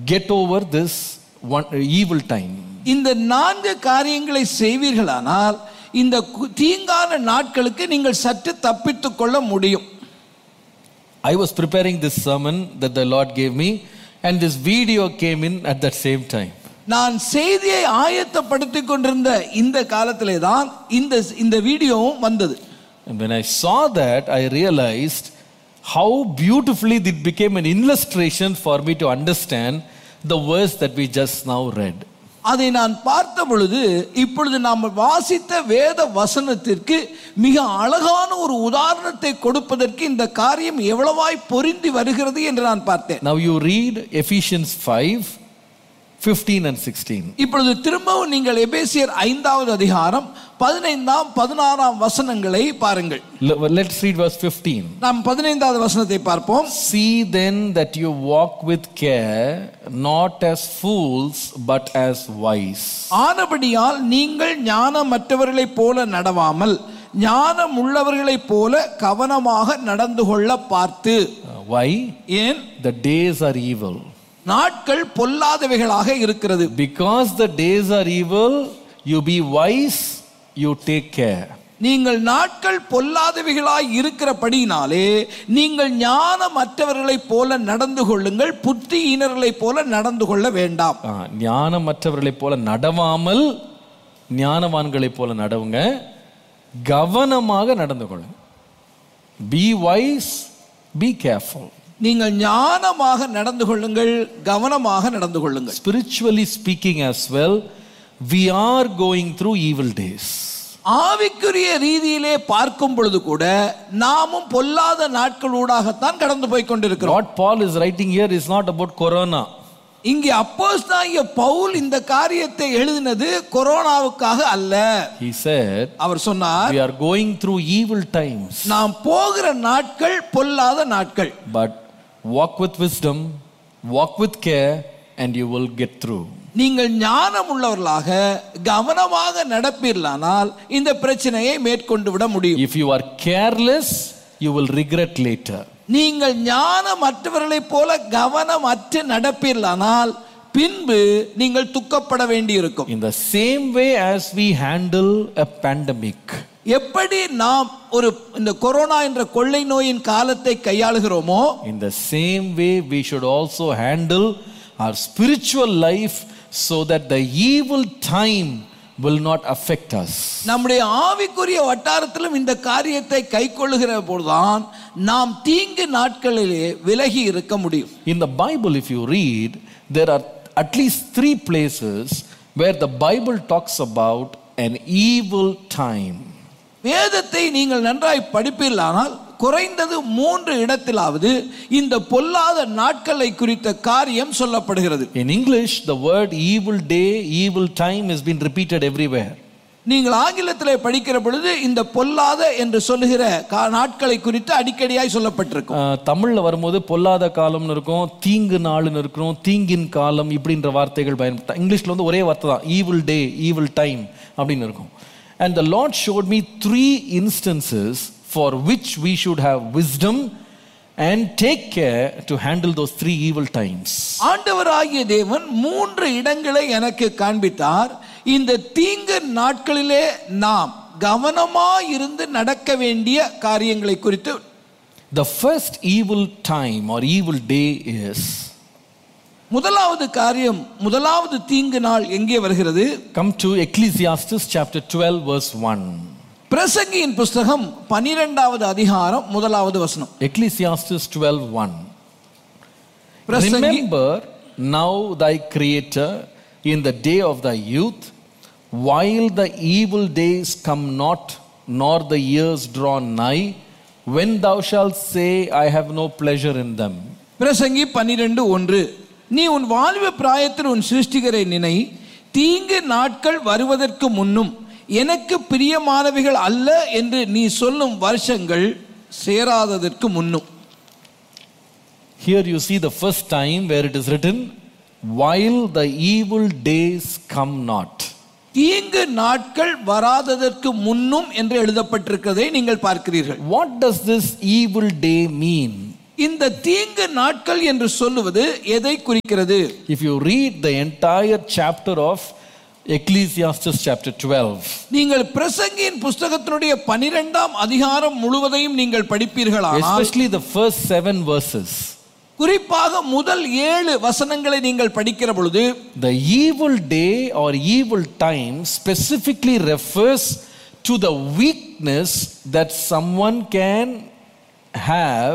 get over this one evil time. இந்த நான்கு காரியங்களை செய்வீர்களானால் இந்த கு- தீங்கான நாட்களுக்கு நீங்கள் சற்று தப்பித்துக் கொள்ள முடியும் I was preparing this sermon that the Lord gave me, and this video came in at that same time. நான் செய்தியை ஆயத்தப்படுத்திக் கொண்டிருந்த இந்த காலத்திலே தான் இந்த இந்த வீடியோவும் வந்தது And when I saw that, I realized how beautifully it became an illustration for me to understand the verse that we just now read. அதை நான் பார்த்த பொழுது இப்பொழுது நாம் வாசித்த வேத வசனத்திற்கு மிக அழகான ஒரு உதாரணத்தை கொடுப்பதற்கு இந்த காரியம் எவ்வளவாய் பொருந்தி வருகிறது என்று நான் பார்த்தேன் Now you read Ephesians 5 15 and 16. இப்பொழுது திரும்பவும் நீங்கள் எபேசியர் ஐந்தாவது அதிகாரம் பதினைந்தாம் பதினாறாம் வசனங்களை பாருங்கள் Le- Let's read verse 15. நாம் பதினைந்தாவது வசனத்தை பார்ப்போம் See then that you walk with care, not as fools, but as wise. ஆனபடியால் நீங்கள் ஞானமற்றவர்களைப் போல நடவாமல் ஞானம் உள்ளவர்களைப் போல கவனமாக நடந்து கொள்ள பார்த்து Uh, why? ஏன் The days are evil. நாட்கள் பொல்லாதவைகளாக இருக்கிறது Because the days are evil, you be wise, you take care. நீங்கள் நாட்கள் பொல்லாதவைகளாய் இருக்கிறபடியினாலே நீங்கள் ஞானமற்றவர்களைப் போல நடந்து கொள்ளுங்கள் புத்தியினர்களைப் போல நடந்து கொள்ள வேண்டாம் ஆ, ஞானமற்றவர்களைப் போல நடவாமல் ஞானவான்களைப் போல நடவுங்க கவனமாக நடந்து கொள்ளுங்க பி வைஸ் பி கேர்ஃபுல் நீங்கள் ஞானமாக நடந்து கொள்ளுங்கள் கவனமாக நடந்து கொள்ளுங்கள் spiritually speaking as well we are going through evil days ஆவிக்குரிய ரீதியிலே பார்க்கும் பொழுது கூட நாமும் பொல்லாத நாட்களூடாகத்தான் கடந்து போய் கொண்டிருக்கிறோம் what paul is writing here is not about corona இங்கே அப்போஸ் பவுல் இந்த காரியத்தை எழுதினது கொரோனாவுக்காக அல்ல he said அவர் சொன்னார் we are going through evil times நாம் போகிற நாட்கள் பொல்லாத நாட்கள் but walk with wisdom walk with care and you will get through நீங்கள் ஞானம் உள்ளவர்களாக கவனமாக நடப்பீர்களானால் இந்த பிரச்சனையை மேற்கொண்டு விட முடியும் if you are careless you will regret later நீங்கள் ஞானமற்றவர்களைப் போல கவனமற்று நடப்பீர்களானால் பின்பு நீங்கள் துக்கப்பட வேண்டியிருக்கும் in the same way as we handle a pandemic எப்படி நாம் ஒரு இந்த கொரோனா என்ற கொள்ளை நோயின் காலத்தை கையாளுகிறோமோ in the same way we should also handle our spiritual life so that the evil time will not affect us நம்முடைய ஆவிக்குரிய வட்டாரத்திலும் இந்த காரியத்தை கைக்கொள்ளுகிற போதுதான் நாம் தீங்கு நாட்களிலே விலகி இருக்க முடியும் in the bible if you read there are at least three places where the bible talks about an evil time வேதத்தை நீங்கள் நன்றாய் படிப்பீர்களானால் குறைந்தது மூன்று இடத்திலாவது இந்த பொல்லாத நாட்களை குறித்த காரியம் சொல்லப்படுகிறது in english the word evil day evil time has been repeated everywhere நீங்கள் ஆங்கிலத்திலே படிக்கிற பொழுது இந்த பொல்லாத என்று சொல்லுகிற கா- நாட்களை குறித்து அடிக்கடியாய் சொல்லப்பட்டிருக்கும் ஆஹ், தமிழ்ல வரும்போது பொல்லாத காலம்னு இருக்கும் தீங்கு நாள்னு இருக்கும் தீங்கின் காலம் இப்படின்ற வார்த்தைகள் பயன்படுத்த இங்கிலீஷ்ல வந்து ஒரே வார்த்தை தான் ஈவில் டே ஈவில் டைம் அப்படின்னு இருக்கும் and the Lord showed me three instances for which we should have wisdom and take care to handle those three evil times ஆண்டவராகிய தேவன் மூன்று இடங்களை எனக்கு காண்பித்தார் இந்த தீங்கு நாட்களிலே நாம் கவனமாய் இருந்து நடக்க வேண்டிய காரியங்களை குறித்து the first evil time or evil day is முதலாவது காரியம் முதலாவது தீங்கு நாள் எங்கே வருகிறது come to Ecclesiastes chapter twelve verse one பிரசங்கியின் புஸ்தகம் பனிரெண்டாவது அதிகாரம் முதலாவது வசனம் Ecclesiastes 12:1 பிரசங்கி Remember now thy creator in the day of thy youth while the evil days come not nor the years draw nigh when thou shalt say I have no pleasure in them பிரசங்கி பன்னிரெண்டு ஒன்று நீ உன் வாழ்வு பிராயத்தில் உன் சிருஷ்டிகரை நினை தீங்கு நாட்கள் வருவதற்கு முன்னும் எனக்கு பிரியமானவைகள் அல்ல என்று நீ சொல்லும் வருஷங்கள் சேராததற்கு முன்னும் Here you see the first time where it is written while the evil days come not தீங்கு நாட்கள் வராததற்கு முன்னும் என்று எழுதப்பட்டிருக்கிறதை நீங்கள் பார்க்கிறீர்கள் What does this evil day mean? இந்த தீங்கு நாட்கள் என்று சொல்லுவது எதை குறிக்கிறது If you read the entire chapter of Ecclesiastes chapter 12, நீங்கள் பிரசங்கியின் புஸ்தகத்தினுடைய பனிரெண்டாம் அதிகாரம் முழுவதையும் நீங்கள் படிப்பீர்களானால் especially the first seven verses, குறிப்பாக முதல் ஏழு வசனங்களை நீங்கள் படிக்கிற பொழுது the evil day or evil time specifically refers to the weakness that someone can have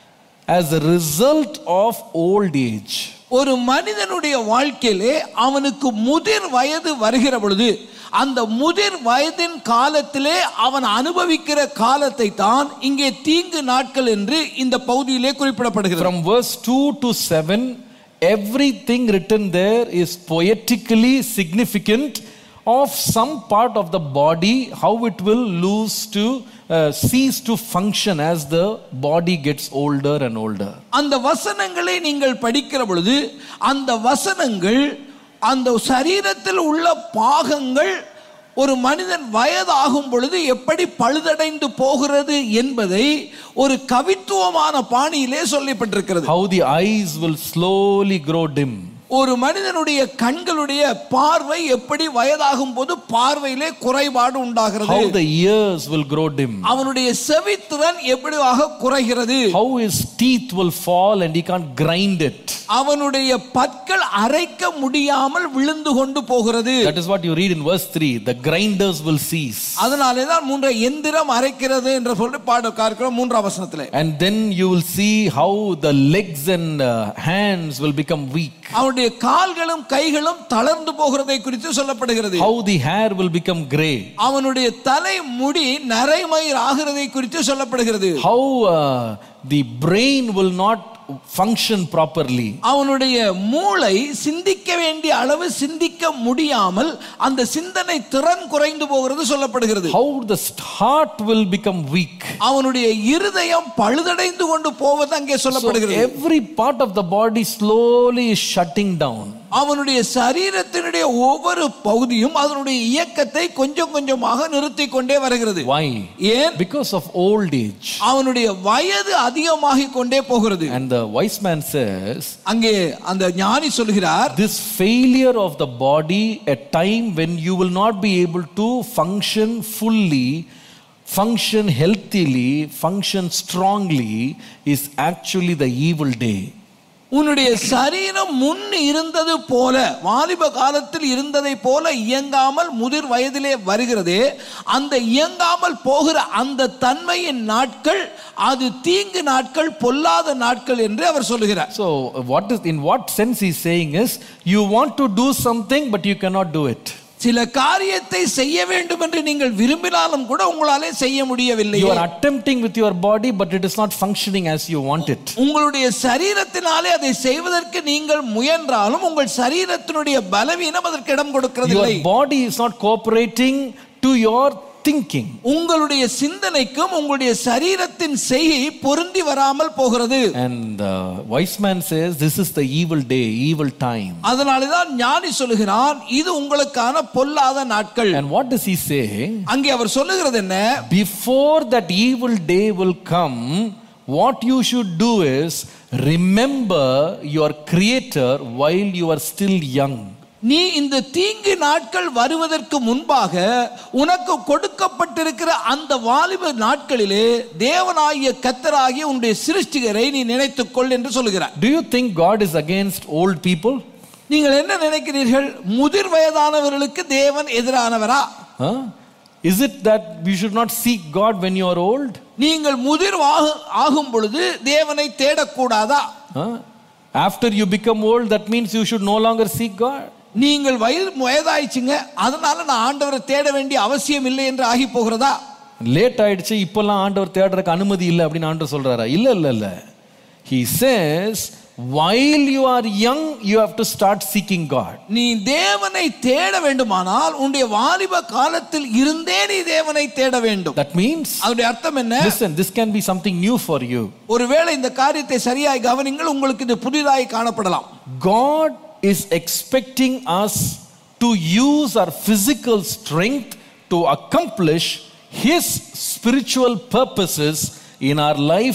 as a result of old age. ஒரு மனிதனுடைய வாழ்க்கையிலே அவனுக்கு முதிர் வயது வருகிற பொழுது அந்த முதிர் வயதின் காலத்திலே அவன் அனுபவிக்கிற காலத்தை தான் இங்கே தீங்கு நாட்கள் என்று இந்த பகுதியிலே குறிப்பிடப்படுகிறது From verse 2 to 7, everything written there is poetically significant of some part of the body, how it will lose to uh, cease to function as the body gets older and older. அந்த வசனங்களை நீங்கள் படிக்கிற பொழுது அந்த வசனங்கள் அந்த சரீரத்தில் உள்ள பாகங்கள் ஒரு மனிதன் வயதாகும் பொழுது எப்படி பழுதடைந்து போகிறது என்பதை ஒரு கவித்துவமான பாணியிலே சொல்லப்பட்டிருக்கிறது How the eyes will slowly grow dim. ஒரு மனிதனுடைய கண்களுடைய பார்வை எப்படி வயதாகும் போது பார்வையிலே குறைபாடு உண்டாகிறது How the ears will grow dim. அவனுடைய செவித்திறன் எப்படியாக குறைகிறது How his teeth will fall and he can't grind it. அவனுடைய பற்கள் அரைக்க முடியாமல் விழுந்து கொண்டு போகிறது That is what you read in verse 3. The grinders will cease. அதனாலே தான் மூன்ற எந்திரம் அரைக்கிறது என்று சொல்லி பாட பார்க்கிறோம் மூன்றாம் வசனத்திலே And then you will see how the legs and uh, hands will become weak. அவனுடைய கால்களும் கைகளும் தளர்ந்து போகிறதை குறித்து சொல்லப்படுகிறது How the hair will become gray. அவனுடைய தலை முடி நரைமயிர் ஆகிறதை குறித்து சொல்லப்படுகிறது How uh, the brain will not function properly. அவனுடைய மூளை சிந்திக்க வேண்டிய அளவு சிந்திக்க முடியாமல் அந்த சிந்தனை திறன் குறைந்து போகிறது சொல்லப்படுகிறது How the heart will become weak. அவனுடைய இருதயம் பழுதடைந்து கொண்டு போவது அங்கே So சொல்லப்படுகிறது every part of the body slowly is shutting down. அவனுடைய சரீரத்தினுடைய ஒவ்வொரு பகுதியும் அதனுடைய இயக்கத்தை கொஞ்சம் கொஞ்சமாக நிறுத்தி கொண்டே வருகிறது Why? ஏன் Because of old age. அவனுடைய வயது அதிகமாகிக் கொண்டே போகிறது And the wise man says, அங்கே அந்த ஞானி சொல்கிறார் This failure of the body, a time when you will not be able to function fully, function healthily, function strongly, is actually the evil day. உன்னுடைய சரீரம் முன் இருந்தது போல வாலிப காலத்தில் இருந்ததை போல இயங்காமல் முதிர் வயதிலே வருகிறதே அந்த இயங்காமல் போகிற அந்த தன்மையின் நாட்கள் அது தீங்கு நாட்கள் பொல்லாத நாட்கள் என்று அவர் சொல்லுகிறார் So, what is in what sense he's saying is, you want to do something, but you cannot do it. சில காரியத்தை செய்ய வேண்டும் என்று நீங்கள் விரும்பினாலும் கூட உங்களாலே செய்ய முடியவில்லை You are attempting with your body, but it is not functioning as you want it. உங்களுடைய சரீரத்தினாலே அதை செய்வதற்கு நீங்கள் முயன்றாலும் உங்கள் சரீரத்தினுடைய பலவீனம் அதற்கு இடம் கொடுக்கிறதில்லை Your body is not cooperating to your thinking. உங்களுடைய சிந்தனைக்கும் உங்களுடைய சரீரத்தின் செய்கை பொருந்தி வராமல் போகிறது And the wise man says, This is the evil day, evil time. அதனாலதான் ஞானி சொல்லுகிறான் இது உங்களுக்கான பொல்லாத நாட்கள் And what does he say? அங்கே அவர் சொல்லுகிறது என்ன Before that evil day will come, what you should do is remember your Creator while you are still young. நீ இந்த தீங்கு நாட்கள் வருவதற்கு முன்பாக உனக்கு கொடுக்கப்பட்டிருக்கிற அந்த வாலிப நாட்களிலே தேவனாகிய கத்தராகிய உன்னுடைய சிருஷ்டிகரை நீ நினைத்துக்கொள் என்று சொல்லுகிறார் Do you think God is against old people? நீங்கள் என்ன நினைக்கிறீர்கள் முதிர் வயதானவர்களுக்கு தேவன் எதிரானவரா Huh? Is it that we should not seek God when you are old? நீங்கள் முதிர் ஆகு- ஆகும் பொழுது தேவனை தேடக்கூடாதா Huh? After you become old, that means you should no longer seek God. நீங்கள் வயது வயதாயிடுச்சுங்க அதனால நான் ஆண்டவரை தேட வேண்டிய அவசியம் இல்லை என்று ஆகி போகிறதா லேட் ஆயிடுச்சு இப்பெல்லாம் ஆண்டவர் தேடுறதுக்கு அனுமதி இல்லை அப்படின்னு ஆண்டவர் சொல்றாரா இல்ல இல்ல இல்ல he says while you are young you have to start seeking god நீ தேவனை தேட வேண்டுமானால் உன்னுடைய வாலிப காலத்தில் இருந்தே நீ தேவனை தேட வேண்டும் that means அதனுடைய அர்த்தம் என்ன listen this can be something new for you ஒருவேளை இந்த காரியத்தை சரியாய் கவனிங்கள் உங்களுக்கு இது புதிதாய் காணப்படலாம் god is expecting us to use our physical strength to accomplish his spiritual purposes in our life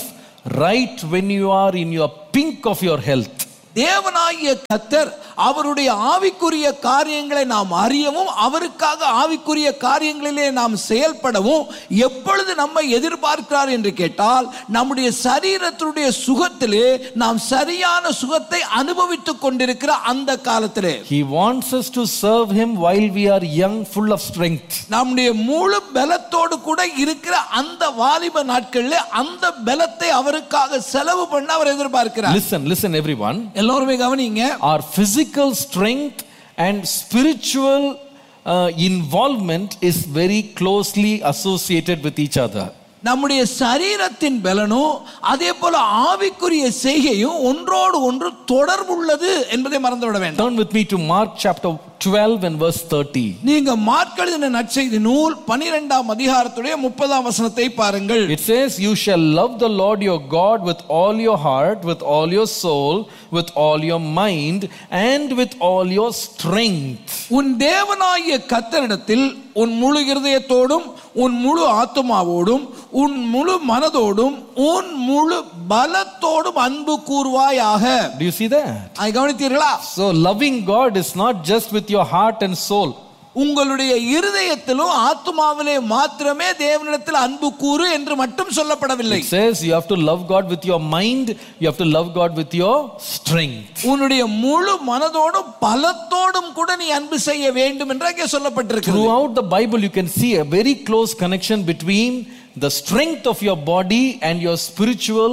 right when you are in your pink of your health. தேவனாகிய கத்தர் அவருடைய ஆவிக்குரிய காரியங்களை நாம் அறியவும் அவருக்காக ஆவிக்குரிய காரியங்களிலே நாம் செயல்படவும் எப்பொழுது நம்மை எதிர்பார்க்கிறார் என்று கேட்டால் நம்முடைய சரீரத்தினுடைய சுகத்திலே நாம் சரியான சுகத்தை அனுபவித்துக் கொண்டிருக்கிற அந்த காலத்திலே He wants us to serve Him while we are young, full of strength. நம்முடைய முழு பலத்தோடு கூட இருக்கிற அந்த வாலிப நாட்களில் அந்த பலத்தை அவருக்காக செலவு பண்ண அவர் எதிர்பார்க்கிறார் Listen, listen, everyone. எல்லோருமே கவனிங்க Our physical strength and spiritual uh, involvement is very closely associated with each other. நம்முடைய சரீரத்தின் பலனும் அதே போல ஆவிக்குரிய செய்கையும் ஒன்றோடு ஒன்று தொடர்புள்ளது என்பதை மறந்துவிட வேண்டாம் Turn with me to Mark chapter 12 and verse 30. நீங்க மார்க் எழுதின நற்செய்தி நூல் பனிரெண்டாம் அதிகாரத்துடைய முப்பதாம் வசனத்தை பாருங்கள் It says, You shall love the Lord your God with all your heart, with all your soul, with all your mind, and with all your strength. உன் தேவனாகிய கத்தரிடத்தில் உன் முழு இருதயத்தோடும் உன் முழு ஆத்துமாவோடும் உன் முழு மனதோடும் உன் முழு பலத்தோடும் அன்பு கூறுவாயாக Do you see that? அதை கவனித்தீர்களா So, loving God is not just with your heart and soul. உங்களுடைய இருதயத்திலும் ஆத்துமாவிலே மாத்திரமே தேவனிடத்தில் அன்பு கூறு என்று மட்டும் சொல்லப்படவில்லை It says you have to love God with your mind, you have to love God with your strength. உன்னுடைய முழு மனதோடும் பலத்தோடும் கூட நீ அன்பு செய்ய வேண்டும் என்று அங்கே சொல்லப்பட்டிருக்கிறது Throughout the Bible, you can see a very close connection between the strength of your body and your spiritual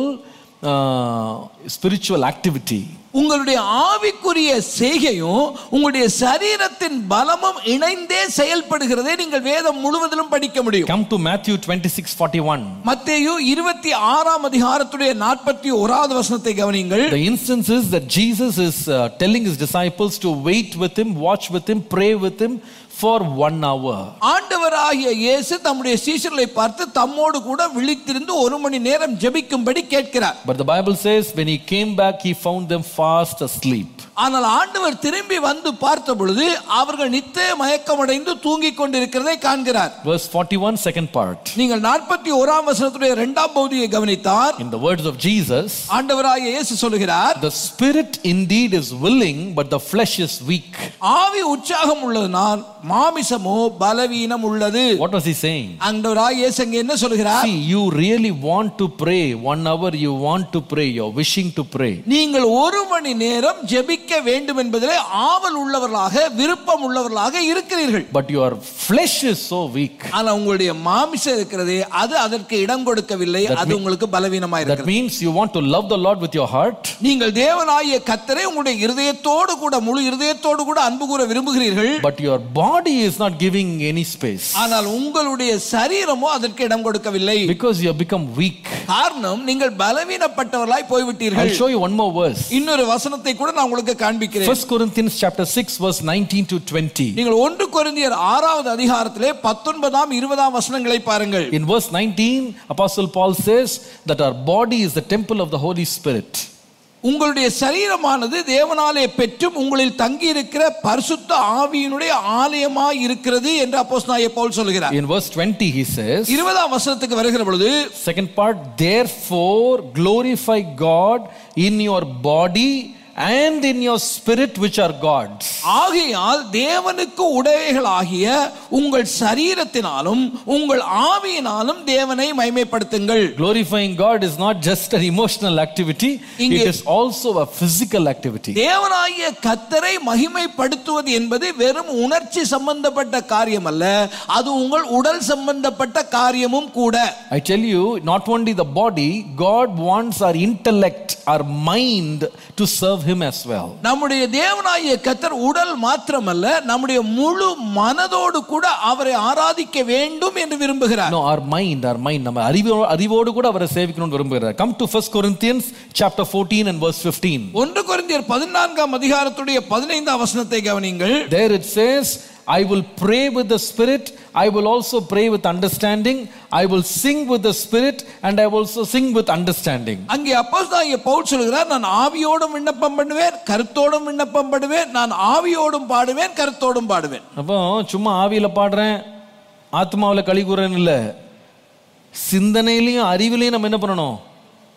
uh, spiritual activity. உங்களுடைய ஆவிக்குரிய செய்கையும் உங்களுடைய சரீரத்தின் பலமும் இணைந்தே செயல்படுகிறதை நீங்கள் வேதம் முழுவதிலும் படிக்க முடியும் Come to Matthew 26 41. மத்தேயு இருபத்தி ஆறாம் அதிகாரத்துடைய நாற்பத்தி ஓராவது வசனத்தை கவனிங்கள் The instance is that Jesus is uh, telling his disciples to wait with him, watch with him, pray with him for one hour. ஆண்டவராகிய இயேசு தம்முடைய சீஷர்களை பார்த்து தம்மோடு கூட விழித்திருந்து ஒரு மணி நேரம் ஜெபிக்கும்படி கேட்கிறார் But the Bible says when he came back, he found them fast asleep. ஆனால் ஆண்டவர் திரும்பி வந்து பார்த்த பொழுது அவர்கள் நித்திய மயக்கமடைந்து தூங்கிக் கொண்டிருக்கிறதை காண்கிறார் Verse 41, second part. நீங்கள் நாற்பத்தி ஓராம் வசனத்துடைய இரண்டாம் பகுதியை கவனித்தார் In the words of Jesus, ஆண்டவராகிய இயேசு சொல்லுகிறார் the spirit indeed is willing, but the flesh is weak. ஆவி உற்சாகம் உள்ளதுனால் மாமிசமோ பலவீனம் உள்ளது What was he saying? ஆண்டவராகிய இயேசு அங்கே என்ன சொல்லுகிறார் See, you really want to pray. One hour you want to pray. You're wishing to pray. நீங்கள் ஒரு மணி நேரம் ஜெபிக்க வேண்டும் என்பதிலே ஆவல் உள்ளவர்களாக விருப்பம் உள்ளவர்களாக இருக்கிறீர்கள் But your flesh is so weak. ஆனா உங்களுடைய மாமிசம் இருக்கிறதே அது அதற்கு இடம் கொடுக்கவில்லை அது உங்களுக்கு பலவீனமா That இருக்கிறது means you want to love the Lord with your heart, நீங்கள் தேவனாகிய கத்தரை உங்களுடைய இருதயத்தோடு கூட முழு இருதயத்தோடு கூட அன்பு கூற விரும்புகிறீர்கள் but your body is not giving any space ஆனால் உங்களுடைய சரீரமோ அதற்கு இடம் கொடுக்கவில்லை because you have become weak. காரணம் நீங்கள் பலவீனப்பட்டவர்களாய் போய்விட்டீர்கள் I'll show you one more verse. இன்னொரு வசனத்தை கூட நான் உங்களுக்கு காண்பிக்கிறேன் First Corinthians chapter 6 verse 19 to 20. நீங்கள் ஒன்று கொரிந்தியர் ஆறாவது அதிகாரத்திலே பத்தொன்பதாம் இருபதாம் வசனங்களை பாருங்கள் In verse 19, Apostle Paul says that our body is the temple of the Holy Spirit. உங்களுடைய சரீரமானது தேவனாலே பெற்றும் உங்களில் தங்கி இருக்கிற பரிசுத்த ஆவியினுடைய ஆலயமாய் இருக்கிறது என்று அப்போஸ்தலனாகிய பவுல் சொல்கிறார் In verse 20, he says, இருபதாம் வசனத்துக்கு வருகிற பொழுது second part, therefore glorify God in your body and in your spirit, which are God's. ஆகையால் தேவனுக்கு உடையவர்களாகிய உங்கள் சரீரத்தினாலும் உங்கள் ஆவியினாலும் தேவனை மைமைப்படுத்துங்கள் Glorifying God is not just an emotional activity, இங்கே- it is also a physical activity. தேவனாகிய கத்தரை மகிமைப்படுத்துவது என்பது வெறும் உணர்ச்சி சம்பந்தப்பட்ட காரியம் அல்ல அது உங்கள் உடல் சம்பந்தப்பட்ட காரியமும் கூட I tell you, not only the body, God wants our intellect, our mind to serve Him as well. நம்முடைய தேவனாகிய கத்தர் உடல் மாத்திரமல்ல நம்முடைய முழு மனதோடு கூட அவரை ஆராதிக்க வேண்டும் என்று விரும்புகிறார் No, our mind, our mind, நம்ம அறிவோ அறிவோடு கூட அவரை சேவிக்கணும்னு விரும்புகிறார் come to first Corinthians chapter 14 and verse 15 ஒன்று கொரிந்தியர் பதினான்காம் அதிகாரத்துடைய பதினைந்தாம் வசனத்தை கவனிங்கள் there it says I will pray with the spirit I will also pray with understanding I will sing with the spirit and I will also sing with understanding அங்கே அப்போஸ்தலனாகிய பவுல் சொல்கிறார் நான் ஆவியோடும் விண்ணப்பம் பண்ணுவேன் கருத்தோடும் விண்ணப்பம் பண்ணுவேன் நான் ஆவியோடும் பாடுவேன் கருத்தோடும் பாடுவேன் அப்போ சும்மா ஆவியில பாடுறேன் ஆத்மாவில் களி கூறேன்னு இல்லை சிந்தனையிலையும் அறிவிலையும் நம்ம என்ன பண்ணணும்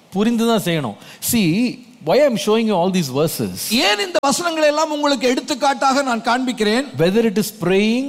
புரிந்து தான் செய்யணும் see why i'm showing you all these verses ஏன் இந்த வசனங்களை எல்லாம் உங்களுக்கு எடுத்துக்காட்டாக நான் காண்பிக்கிறேன் whether it is praying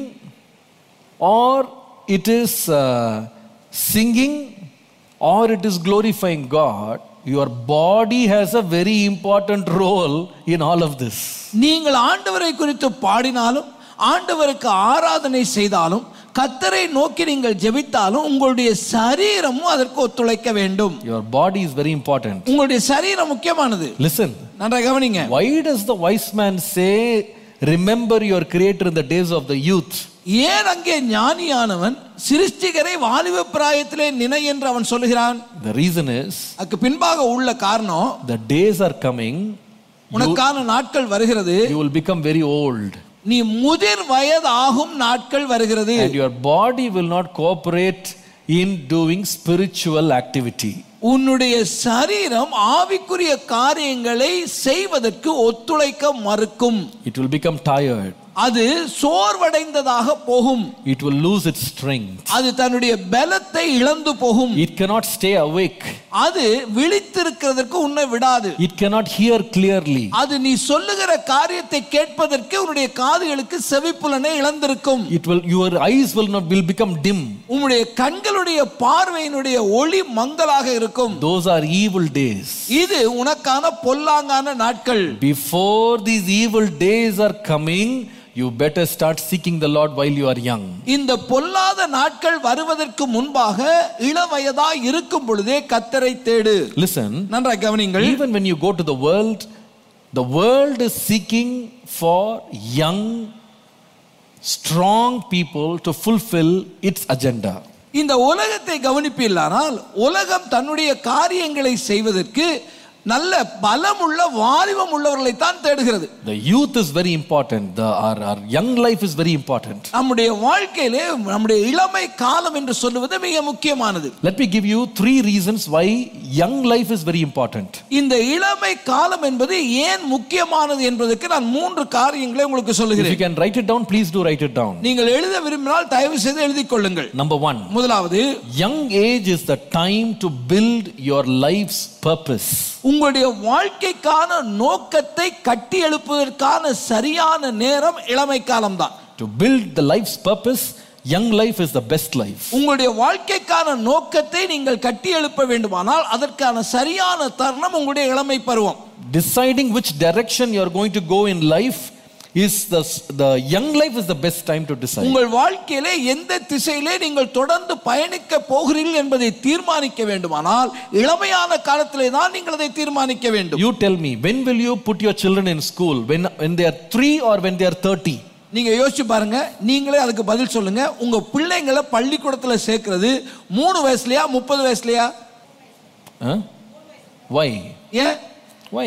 or it is uh, singing or it is glorifying god your body has a very important role in all of this நீங்கள் ஆண்டவரை குறித்து பாடினாலும் ஆண்டவருக்கு ஆராதனை செய்தாலும் கத்தரை நோக்கி நீங்கள் ஜெபித்தாலும் உங்களுடைய சரீரமும் அதற்கு ஒத்துழைக்க வேண்டும் your body is very important உங்களுடைய சரீரம் முக்கியமானது listen நன்றாக கவனிங்க why does the wise man say remember your creator in the days of the youth ஏன் அங்கே ஞானியானவன் சிருஷ்டிகரை வாலிப பிராயத்திலே நினை என்று அவன் சொல்லுகிறான் the reason is அதுக்கு பின்பாக உள்ள காரணம் the days are coming உனக்கான நாட்கள் வருகிறது you will become very old நீ முதிர் வயதாகும் நாட்கள் வருகிறது and your body will not cooperate in doing spiritual activity உன்னுடைய சரீரம் ஆவிக்குரிய காரியங்களை செய்வதற்கு ஒத்துழைக்க மறுக்கும் it will become tired அது சோர்வடைந்ததாக போகும் it will lose its strength அது தன்னுடைய பலத்தை இழந்து போகும் it cannot stay awake அது விழித்திருக்கிறதற்கு உன்னை விடாது it cannot hear clearly அது நீ சொல்லுகிற காரியத்தை கேட்பதற்கு உன்னுடைய காதுகளுக்கு செவிப்புலனை இழந்திருக்கும் it will your eyes will not will become dim உன்னுடைய கண்களுடைய பார்வையினுடைய ஒளி மங்கலாக இருக்கும் those are evil days இது உனக்கான பொல்லாங்கான நாட்கள் before these evil days are coming you better start seeking the lord while you are young இந்த பொல்லாத நாட்கள் வருவதற்கு முன்பாக இளவயதா இருக்கும் பொழுதே கத்தரை தேடு listen நன்றாக கவனிங்கள் even when you go to the world the world is seeking for young strong people to fulfill its agenda இந்த உலகத்தை கவனிப்பீர்களானால் உலகம் தன்னுடைய காரியங்களை செய்வதற்கு நல்ல பலமுள்ள வாலிபம் உள்ளவர்களை தான் தேடுகிறது the youth is very important the our, our young life is very important நம்முடைய வாழ்க்கையிலே நம்முடைய இளமை காலம் என்று சொல்லுவது மிக முக்கியமானது let me give you three reasons why young life is very important இந்த இளமை காலம் என்பது ஏன் முக்கியமானது என்பதற்கு நான் மூன்று காரியங்களை உங்களுக்கு if you சொல்லுகிறேன் can write it down please do write it down நீங்கள் எழுத விரும்பினால் தயவு செய்து எழுதிக் கொள்ளுங்கள் number 1 முதலாவது young age is the time to build your life's purpose உங்களுடைய வாழ்க்கைக்கான நோக்கத்தை கட்டி எழுப்புவதற்கான சரியான நேரம் இளமை காலம்தான் to build the life's purpose young life is the best life உங்களுடைய வாழ்க்கைக்கான நோக்கத்தை நீங்கள் கட்டி எழுப்ப வேண்டுமானால் அதற்கான சரியான தருணம் உங்களுடைய இளமை பருவம் deciding which direction you are going to go in life is the the young life is the best time to decide உங்கள் வாழ்க்கையிலே எந்த திசையிலே நீங்கள் தொடர்ந்து பயணிக்க போகிறீர்கள் என்பதை தீர்மானிக்க வேண்டுமானால் இளமையான காலத்திலே தான் நீங்கள் அதை தீர்மானிக்க வேண்டும் you tell me when will you put your children in school when when they are 3 or when they are 30 நீங்க யோசிச்சு பாருங்க நீங்களே அதுக்கு பதில் சொல்லுங்க உங்க பிள்ளைங்களை பள்ளிக்கூடத்துல சேர்க்கிறது மூணு வயசுலயா முப்பது வயசுலயா huh? why ஏன் why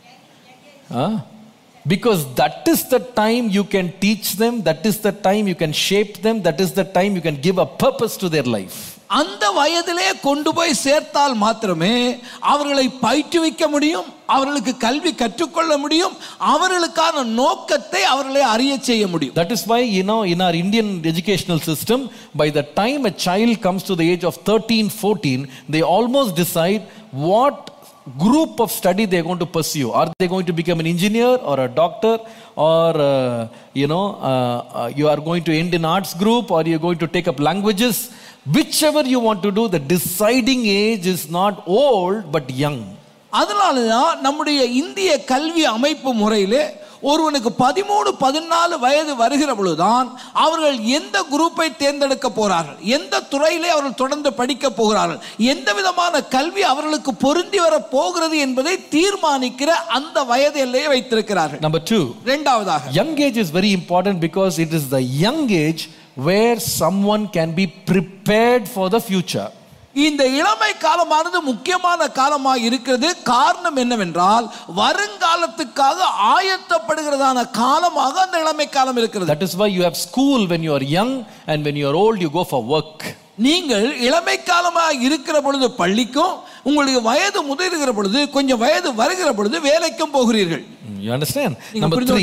huh? because that is the time you can teach them that is the time you can shape them that is the time you can give a purpose to their life அந்த வயதிலே கொண்டு போய் சேர்த்தால் மாத்திரமே அவர்களை பயிற்றுவிக்க முடியும் அவர்களுக்கு கல்வி கற்றுக்கொள்ள முடியும் அவர்களுக்கான நோக்கத்தை அவர்களை அறிய செய்ய முடியும் That is why, you know, in our Indian educational system, by the time a child comes to the age of 13, 14, they almost decide what group of study they're going to pursue. Are they going to become an engineer or a doctor or, uh, you know, uh, uh, you are going to end in arts group or you're going to take up languages. Whichever you want to do, the deciding age is not old but young. அதனால தான் நம்முடைய இந்திய கல்வி அமைப்பு முறையிலே ஒருவனுக்கு பதிமூணு பதினாலு வயது வருகிற பொழுதுதான் அவர்கள் எந்த குரூப்பை தேர்ந்தெடுக்க போறார்கள் எந்த துறையிலே அவர்கள் தொடர்ந்து படிக்க போகிறார்கள் எந்த விதமான கல்வி அவர்களுக்கு பொருந்தி வர போகிறது என்பதை தீர்மானிக்கிற அந்த வயது எல்லையை வைத்திருக்கிறார்கள் Number two, இரண்டாவதாக Young age is very important because it is the young age where someone can be prepared for the future. இந்த இளமை காலமானது முக்கியமான காலமாக இருக்கிறது காரணம் என்னவென்றால் வருங்காலத்துக்காக ஆயத்தப்படுகிறதான காலமாக அந்த இளமை காலம் இருக்கிறது That is why you have school when you are young and when you are old, you go for work. நீங்கள் இளமை காலமாக இருக்கிற பொழுது பள்ளிக்கும் உங்களுடைய வயது முதிர்கிற பொழுது கொஞ்சம் வயது வருகிற பொழுது வேலைக்கும் போகிறீர்கள் Mm, You understand? நீங்க Number புரிந்து three,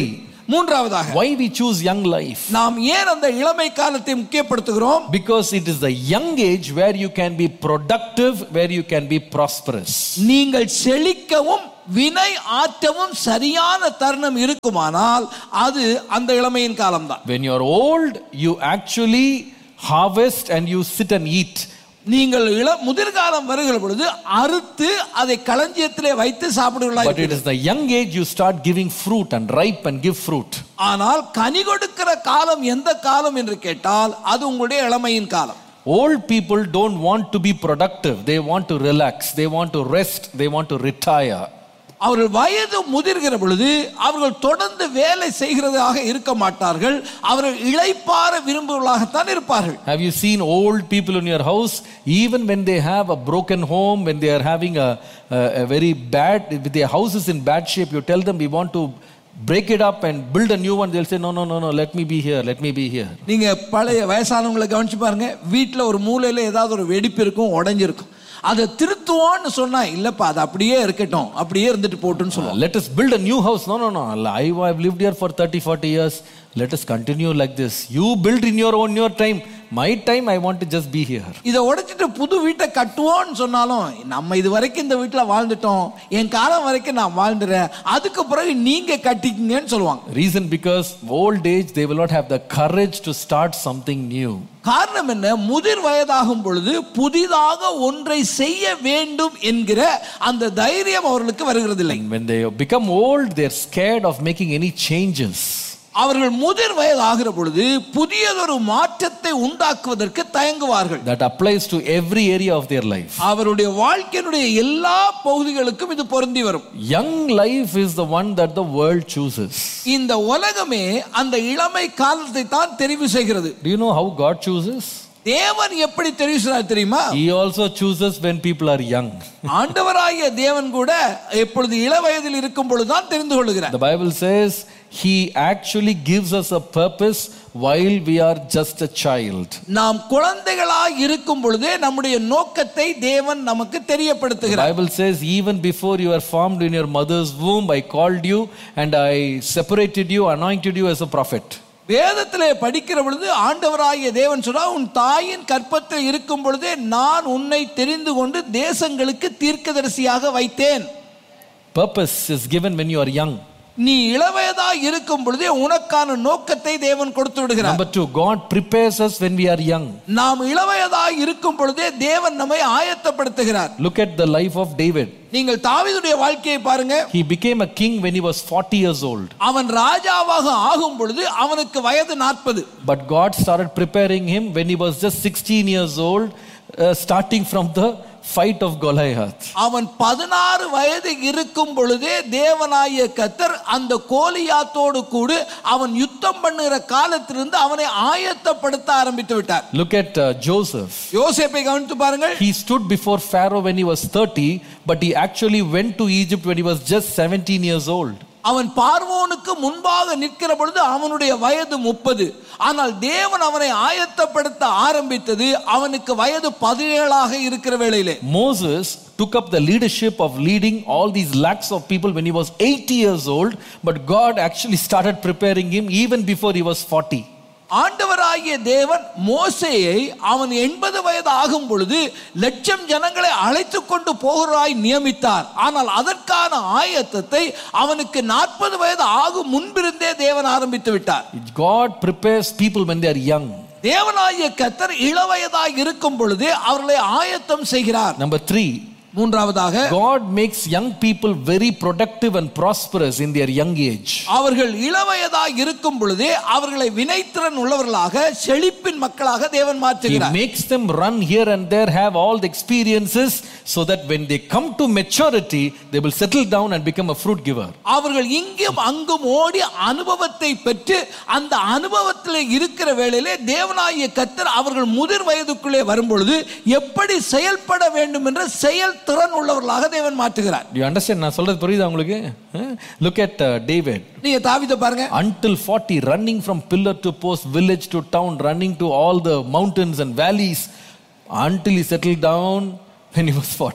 மூன்றாவதாக Why we choose young life? நாம் ஏன் அந்த இளமை காலத்தை முக்கியப்படுத்துகிறோம் Because it is the young age where you can be productive, where you can be prosperous. நீங்கள் செழிக்கவும் வினை ஆற்றவும் சரியான தருணம் இருக்குமானால் அது அந்த இளமையின் காலம்தான் When you're old, you actually harvest and you sit and eat. நீங்கள் இள முதிர்காலம் வருகிற பொழுது அறுத்து அதை களஞ்சியத்திலே வைத்து சாப்பிடுவீர்களா But it is the young age you start giving fruit and ripe and give fruit. ஆனால் கனி கொடுக்கிற காலம் எந்த காலம் என்று கேட்டால் அது உங்களுடைய இளமையின் காலம் Old people don't want to be productive. They want to relax. They want to rest. They want to retire. அவர்கள் வயது முதிர்கிற பொழுது அவர்கள் தொடர்ந்து வேலை செய்கிறதாக இருக்க மாட்டார்கள் அவர்கள் இளைப்பாற விரும்புவர்களாகத்தான் இருப்பார்கள் Have you seen old people in your house? Even when they have a broken home, when they are having a, a, a very bad, with their house is in bad shape, you tell them we want to break it up and build a new one. They'll say, no, no, no, no, let me be here, let me be here. நீங்க பழைய வயசானவங்களை கவனிச்சு பாருங்க வீட்டில் ஒரு மூலையில ஏதாவது ஒரு வெடிப்பு இருக்கும் உடைஞ்சிருக்கும் அதை திருத்துவோன்னு சொன்னா இல்லப்பா அது அப்படியே இருக்கட்டும் அப்படியே இருந்துட்டு போட்டுன்னு சொல்லுவாங்க Let us build a new house. No, no, no. I have lived here for 30, 40 years. Let us continue like this. You build in your own your time. My time, I want to just be here. இதை உடைச்சிட்டு புது வீட்டை கட்டுவோம்னு சொன்னாலும் நம்ம இது வரைக்கும் இந்த வீட்டில் வாழ்ந்துட்டோம் என் காலம் வரைக்கும் நான் வாழ்ந்துறேன் அதுக்கு பிறகு நீங்க கட்டிக்கிங்கன்னு சொல்லுவாங்க Reason because old age, they will not have the courage to start something new. காரணம் என்ன முதிர் வயதாகும் பொழுது புதிதாக ஒன்றை செய்ய வேண்டும் என்கிற அந்த தைரியம் அவர்களுக்கு வருகிறதில்லை And when they become old, they're scared of making any changes. அவர்கள் முதிர் வயதாகிற பொழுது புதியதொரு மாற்றத்தை உண்டாக்குவதற்கு தயங்குவார்கள் That applies to every area of their life. அவருடைய வாழ்க்கையினுடைய எல்லா பகுதிகளுக்கும் இது பொருந்தி வரும் Young life is the one that the world chooses. இந்த உலகமே அந்த இளமை காலத்தை தான் தெரிவு செய்கிறது Do you know how God chooses? தேவன் எப்படி தெரிவு செய்கிறார் தெரியுமா He also chooses when people are young. ஆண்டவராகிய தேவன் கூட எப்பொழுது இள வயதில் இருக்கும் பொழுதுதான் தெரிந்து கொள்கிறார் The Bible says He actually gives us a purpose while we are just a child. நாம் குழந்தைகளாய் இருக்கும் பொழுதே நம்முடைய நோக்கத்தை தேவன் நமக்கு The தெரியப்படுத்துகிறார் Bible says, even before you were formed in your mother's womb, I called you and I separated you, anointed you as a prophet. வேதத்திலே படிக்கிற பொழுது ஆண்டவராகிய தேவன் சொன்னா உன் தாயின் கற்பத்தில் இருக்கும் பொழுதே நான் உன்னை தெரிந்து கொண்டு தேசங்களுக்கு தீர்க்கதரிசியாக வைத்தேன் Purpose is given when you are young. நீ இளவயதாய் இருக்கும் பொழுதே உனக்கான நோக்கத்தை தேவன் கொடுத்து விடுகிறார் Number two, God prepares us when we are young. நாம் இளவயதாய் இருக்கும் பொழுதே தேவன் நம்மை ஆயத்தப்படுத்துகிறார் Look at the life of David. நீங்கள் தாவீதுடைய வாழ்க்கையை பாருங்க He became a king when he was 40 years old. அவன் ராஜாவாக ஆகும் பொழுது அவனுக்கு வயது நாற்பது But God started preparing him when he was just 16 years old, uh, starting from the fight of Goliath. அவன் பதினாறு வயது இருக்கும் பொழுதே தேவனாய கத்தர் அந்த கோலியாத்தோடு கூட அவன் யுத்தம் பண்ணுகிற காலத்திலிருந்து அவனை ஆயத்தப்படுத்த ஆரம்பித்து விட்டார் Look at uh, Joseph. யோசேப்பை கவனித்து பாருங்கள் He stood before Pharaoh when he was 30, but he actually went to Egypt when he was just 17 years old. அவன் பார்வோனுக்கு முன்பாக நிற்கிற பொழுது அவனுடைய வயது முப்பது ஆனால் தேவன் அவனை ஆயத்தப்படுத்த ஆரம்பித்தது அவனுக்கு வயது பதினேழாக இருக்கிற வேளையிலே Moses took up the leadership of leading all these lakhs of people when he was 80 years old, but God actually started preparing him even before he was 40. ஆண்டவராகிய தேவன் மோசேயை அவன் எண்பது வயது ஆகும் பொழுது லட்சம் ஜனங்களை அழைத்து கொண்டு போகிறாய் நியமித்தார் ஆனால் அதற்கான ஆயத்தத்தை அவனுக்கு நாற்பது வயது ஆகும் முன்பிருந்தே தேவன் ஆரம்பித்து விட்டார் God prepares people when they are young. தேவனாகிய கத்தர் இளவயதாய் இருக்கும் பொழுதே அவர்களை ஆயத்தம் செய்கிறார் Number three, மூன்றாவதாக God makes young people very productive and prosperous in their young age. அவர்கள் இளவயதாய் இருக்கும் பொழுதே அவர்களை வினைத்திறன் உள்ளவர்களாக செழிப்பின் மக்களாக தேவன் He மாற்றுகிறார் makes them run here and there, have all the experiences, so that when they come to maturity, they will settle down and become a fruit giver. அவர்கள் இங்கும் அங்கும் ஓடி அனுபவத்தை பெற்று அந்த அனுபவத்தில் இருக்கிற வேளையிலே தேவனாகிய கத்தர் அவர்கள் முதிர் வயதுக்குள்ளே வரும்பொழுது எப்படி செயல்பட வேண்டும் என்ற செயல் திறன் உள்ளவர்களாக தேவன் மாற்றுகிறார் Do you understand? நான் சொல்றது புரியுதா உங்களுக்கு லுக் at uh, David. நீங்க தாவித பாருங்க Until 40, running from pillar to post, village to town, running to all the mountains and valleys, until he settled down when he was 40.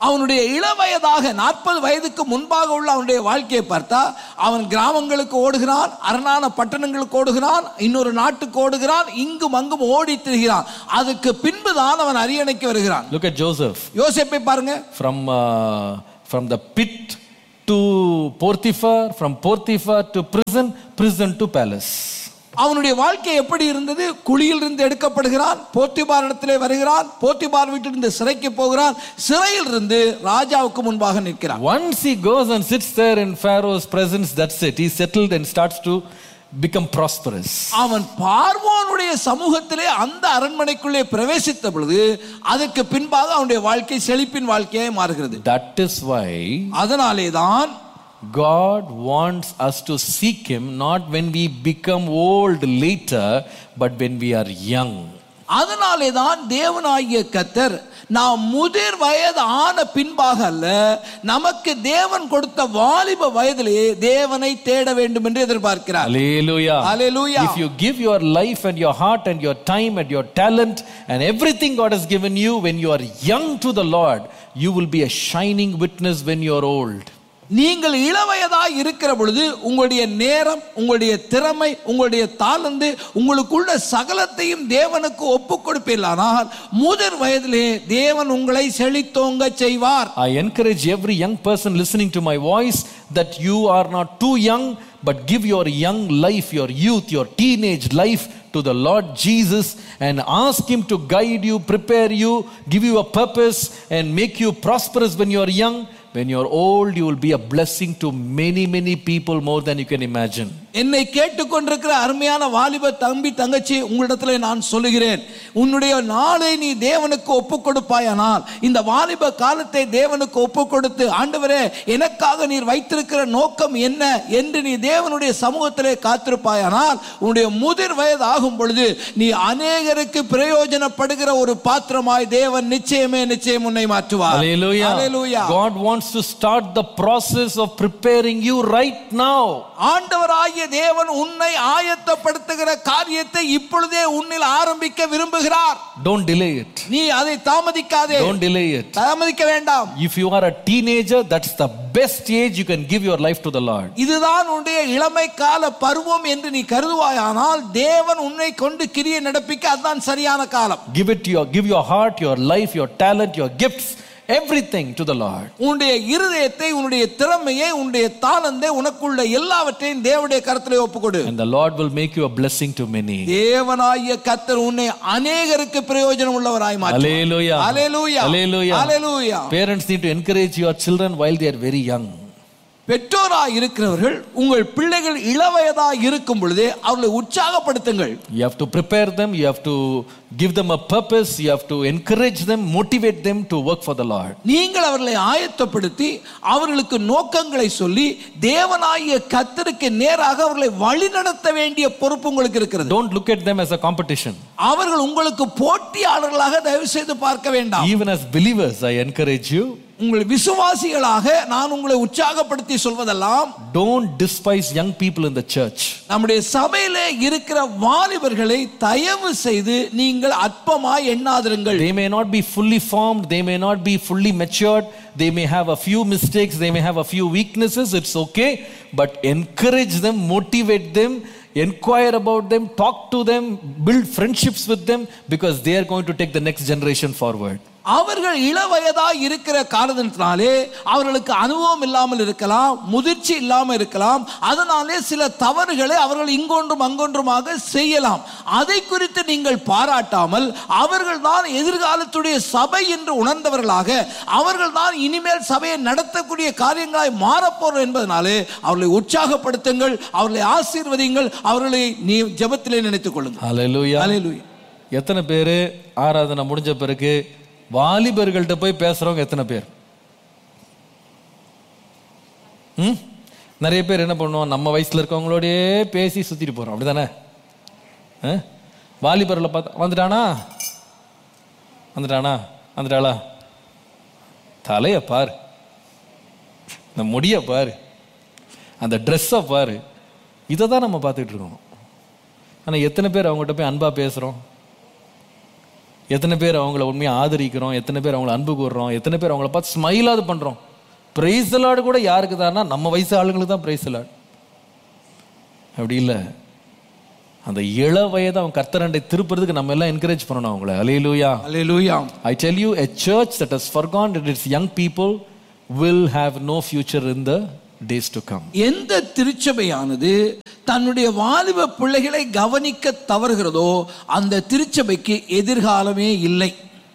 அவனுடைய இளவயதாக நாற்பது வயதுக்கு முன்பாக உள்ள அவனுடைய வாழ்க்கையை பார்த்தா அவன் கிராமங்களுக்கு ஓடுகிறான் அரணான பட்டணங்களுக்கு ஓடுகிறான் இன்னொரு நாட்டுக்கு ஓடுகிறான் இங்கும் அங்கும் ஓடி திரிகிறான் அதுக்கு பின்புதான் அவன் அரியணைக்கு வருகிறான் Look at Joseph யோசேப்பை பாருங்க from, uh, from the pit to Potiphar, from Potiphar to prison, prison to palace. அவனுடைய வாழ்க்கை எப்படி இருந்தது குழியிலிருந்து எடுக்கப்படுகிறான் போத்திபார் இடத்திலே வருகிறான் போத்திபார் வீட்டிலிருந்து சிறைக்கு போகிறான் சிறையில் இருந்து ராஜாவுக்கு முன்பாக நிற்கிறான் Once he goes and sits there in Pharaoh's presence, that's it. He's settled and starts to become prosperous. அவன் பார்வோனுடைய சமூகத்திலே அந்த அரண்மனைக்குள்ளே பிரவேசித்த பொழுது அதற்கு பின்பாக அவனுடைய வாழ்க்கை செழிப்பின் வாழ்க்கையாய் மாறுகிறது That is why அதனாலே தான் God wants us to seek Him not when we become old later, but when we are young. அதனாலே தான் தேவனாகிய கத்தர் நாம் முதிர் வயது ஆன பின்பாக அல்ல நமக்கு தேவன் கொடுத்த வாலிப வயதிலே தேவனை தேட வேண்டும் என்று எதிர்பார்க்கிறார் Hallelujah. Hallelujah. If you give your life and your heart and your time and your talent and everything God has given you when you are young to the Lord, you will be a shining witness when you are old. நீங்கள் இளவயதாய் இருக்கிற பொழுது உங்களுடைய நேரம் உங்களுடைய திறமை உங்களுடைய தாளந்து உங்களுக்குள்ள சகலத்தையும் தேவனுக்கு ஒப்பு கொடுப்பீர்களானால் முதிர் வயதிலே தேவன் உங்களை செழித்தோங்க செய்வார் I encourage every young person listening to my voice that you are not too young, but give your young life, your youth, your teenage life to the Lord Jesus and ask Him to guide you, prepare you, give you a purpose, and make you prosperous when you are young. When you are old, you will be a blessing to many, many people more than you can imagine. என்னை கேட்டுக்கொண்டிருக்கிற அருமையான வாலிப தம்பி தங்கச்சி உங்களிடத்துல நான் சொல்லுகிறேன் உன்னுடைய நாளை நீ தேவனுக்கு ஒப்பு கொடுப்பாயானால் இந்த வாலிப காலத்தை தேவனுக்கு ஒப்பு கொடுத்து ஆண்டவரே எனக்காக நீர் வைத்திருக்கிற நோக்கம் என்ன என்று நீ தேவனுடைய சமூகத்திலே காத்திருப்பாயானால் உன்னுடைய முதிர் வயது ஆகும் பொழுது நீ அநேகருக்கு பிரயோஜனப்படுகிற ஒரு பாத்திரமாய் தேவன் நிச்சயமே நிச்சயம் உன்னை மாற்றுவார் Hallelujah. Hallelujah. God wants to start the process of preparing you right now. ஆண்டவராகிய தேவன் உன்னை ஆயத்தப்படுத்துகிற காரியத்தை இப்பொழுதே உன்னில் ஆரம்பிக்க விரும்புகிறார் Don't delay it. நீ அதை தாமதிக்காதே Don't delay it. தாமதிக்க வேண்டாம் If you are a teenager, that's the best age you can give your life to the Lord. இதுதான் உன்னுடைய இளமை கால பருவம் என்று நீ கருதுவாயானால் தேவன் உன்னை கொண்டு கிரியை நடப்பிக்க அதுதான் சரியான காலம் Give it your give your heart, your life, your talent, your gifts, everything to the Lord. உன்னுடைய இருதயத்தை உன்னுடைய திறமையை உன்னுடைய தாளந்தை உனக்குள்ள எல்லாவற்றையும் தேவனுடைய கருத்திலே ஒப்புக்கொடு And the Lord will make you a blessing to many. தேவனாகிய கத்தர் உன்னை அநேகருக்கு பிரயோஜனம் உள்ளவராய் மாற்றுவார் Hallelujah. Hallelujah. Hallelujah. Hallelujah. Parents need to encourage your children while they are very young. பெற்றோராய் இருக்கிறவர்கள் உங்கள் பிள்ளைகள் இளவயதாய் இருக்கும் பொழுதே அவர்களை உற்சாகப்படுத்துங்கள் You have to prepare them, you have to give them a purpose, you have to encourage them, motivate them to work for the Lord. நீங்கள் அவர்களை ஆயத்தப்படுத்தி அவர்களுக்கு நோக்கங்களை சொல்லி தேவனாகிய கத்தருக்கு நேராக அவர்களை வழிநடத்த வேண்டிய பொறுப்பு உங்களுக்கு இருக்கிறது Don't look at them as a competition. அவர்கள் உங்களுக்கு போட்டியாளர்களாக தயவு செய்து பார்க்க வேண்டாம் Even as believers, I encourage you உங்கள் விசுவாசிகளாக நான் உங்களை உற்சாகப்படுத்தி சொல்வதெல்லாம் don't despise young people in the church. நம்முடைய சபையிலே இருக்கிற வாலிபர்களை தயவு செய்து நீங்கள் அற்பமாய் எண்ணாதிருங்கள் They may not be fully formed, they may not be fully matured, they may have a few mistakes, they may have a few weaknesses, it's okay, but encourage them, motivate them, inquire about them, talk to them, build friendships with them because they are going to take the next generation forward. அவர்கள் இளவயதாய் இருக்கிற காரணத்தினாலே அவர்களுக்கு அனுபவம் இல்லாமல் இருக்கலாம் முதிர்ச்சி இல்லாமல் இருக்கலாம் அதனாலே சில தவறுகளை அவர்கள் இங்கொன்றும் அங்கொன்றுமாக செய்யலாம் அதை குறித்து நீங்கள் பாராட்டாமல் அவர்கள் தான் எதிர்காலத்துடைய சபை என்று உணர்ந்தவர்களாக அவர்கள் தான் இனிமேல் சபையை நடத்தக்கூடிய காரியங்களாய் மாறப்போறோம் என்பதனாலே அவர்களை உற்சாகப்படுத்துங்கள் அவர்களை ஆசீர்வதிங்கள் அவர்களை நீ ஜெபத்திலே நினைத்துக் கொள்ளுங்கள் Hallelujah. Hallelujah. எத்தனை பேர் ஆராதனை முடிஞ்ச பிறகு வாலிபர்கள்ட்ட போய் பேசுறவங்க எத்தனை பேர் ம் நிறைய பேர் என்ன பண்ணுவோம் நம்ம வயசுல இருக்கவங்களோடயே பேசி சுத்திட்டு போறோம் அப்படிதானே ஆ? வாலிபர்களை பார்த்தா வந்துட்டானா வந்துட்டானா வந்துட்டாளா தலைய பாரு இந்த முடிய பாரு அந்த ட்ரெஸ்ஸை பாரு இதை தான் நம்ம பார்த்துக்கிட்டு இருக்கோம் ஆனால் எத்தனை பேர் அவங்ககிட்ட போய் அன்பாக பேசுகிறோம் எத்தனை பேர் அவங்கள உண்மையாக ஆதரிக்கிறோம் எத்தனை பேர் அவங்கள அன்பு கூறுறோம் எத்தனை பேர் அவங்கள பார்த்து ஸ்மைலாவது பண்ணுறோம் பிரைஸ் லார்டு கூட யாருக்கு தான்னா நம்ம வயசு ஆளுங்களுக்கு தான் பிரைஸ் லார்டு அப்படி இல்லை அந்த இள வயதை அவன் கர்த்தரண்டை திருப்புறதுக்கு நம்ம எல்லாம் என்கரேஜ் பண்ணணும் அவங்கள அலையிலூயா அல்லேலூயா I tell you, a church that has forgotten that its young people will have no future in the days to come. எந்த திருச்சபையானது தன்னுடைய வாலிப பிள்ளைகளை கவனிக்க தவறுகிறதோ அந்த திருச்சபைக்கு எதிர்காலமே இல்லை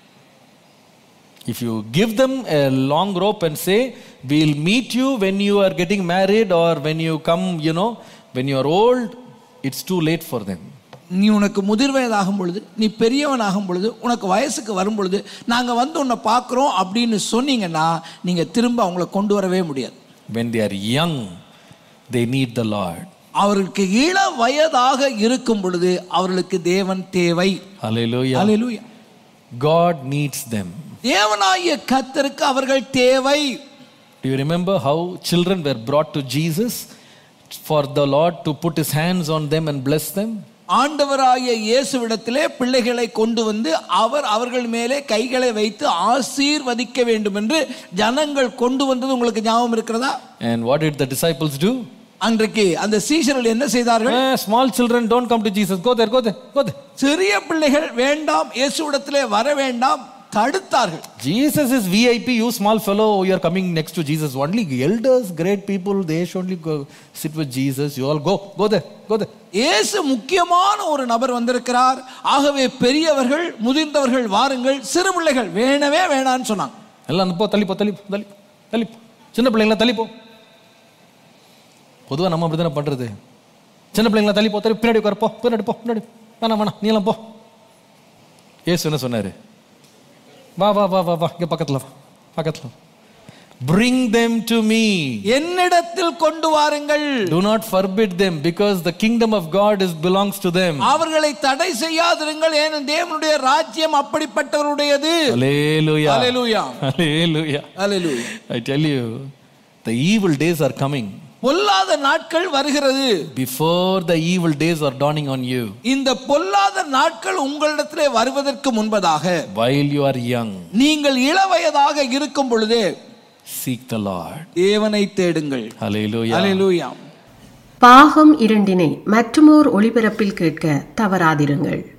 If you give them a long rope and say, We'll meet you when you are getting married or when you come, you know, when you are old, it's too late for them. நீ உனக்கு முதிர் வயதாகும் பொழுது நீ பெரியவன் ஆகும் பொழுது உனக்கு வயசுக்கு வரும் பொழுது நாங்கள் வந்து உன்னை பார்க்குறோம் அப்படின்னு சொன்னீங்கன்னா நீங்கள் திரும்ப அவங்கள கொண்டு வரவே முடியாது When they are young, they need the Lord. அவர்களுக்கு இள வயதாக இருக்கும் பொழுது அவர்களுக்கு தேவன் தேவை Hallelujah. அல்லேலூயா God needs them. தேவனாகிய கத்தருக்கு அவர்கள் தேவை Do you remember how children were brought to Jesus for the Lord to put his hands on them and bless them? ஆண்டவராகிய இயேசுவிடத்திலே பிள்ளைகளை கொண்டு வந்து அவர் அவர்கள் மேலே கைகளை வைத்து ஆசீர்வதிக்க வேண்டும் என்று ஜனங்கள் கொண்டு வந்தது உங்களுக்கு ஞாபகம் இருக்கிறதா And what did the disciples do? அன்றைக்கு அந்த சீஷர்கள் என்ன செய்தார்கள் Eh, small children don't come to Jesus. Go there, go there, go there. சிறிய பிள்ளைகள் வேண்டாம் இயேசுவிடத்திலே வர வேண்டாம் தடுத்தார்கள் Jesus is VIP, you small fellow, you are coming next to Jesus. Only elders, great people, they should only go sit with Jesus. You all go, go there, go there. இயேசு முக்கியமான ஒரு நபர் வந்திருக்கிறார் ஆகவே பெரியவர்கள் முதிர்ந்தவர்கள் வாருங்கள் சிறு பிள்ளைகள் வேணவே வேணான்னு சொன்னாங்க எல்லாம் போ தள்ளி போ தள்ளி போ, தள்ளி போ, தள்ளி போ. சின்ன பிள்ளைங்களா தள்ளி போ பொதுவாக நம்ம அப்படி தானே பண்ணுறது சின்ன பிள்ளைங்களா தள்ளி போ தள்ளி பின்னாடி உட்கார போ பின்னாடி போ பின்னாடி வேணாம் வேணாம் நீ எல்லாம் போ ஏசு என்ன சொன்னாரு வா வா வா வா வா இங்கே பக்கத்தில் வா பக்கத்தில் பிரிங் them டு மீ என்னிடத்தில் கொண்டு வாருங்கள் Do not forbid them because the kingdom of God is belongs to them. அவர்களை தடை செய்யாதிருங்கள் ஏன் தேவனுடைய ராஜ்யம் அப்படிப்பட்டவருடையது Hallelujah. Hallelujah. Hallelujah. Hallelujah. I tell you, the evil days are coming. பொல்லாத நாட்கள் வருகிறது Before the evil days are dawning on you, இந்த பொல்லாத நாட்கள் உங்களிடத்திலே வருவதற்கு முன்பதாக while you are young, நீங்கள் இளவயதாக இருக்கும் பொழுதே seek the Lord. தேவனை தேடுங்கள் Hallelujah. Hallelujah. பாகம் இரண்டினை மற்றுமோர் ஒளிபரப்பில் கேட்க தவறாதிருங்கள்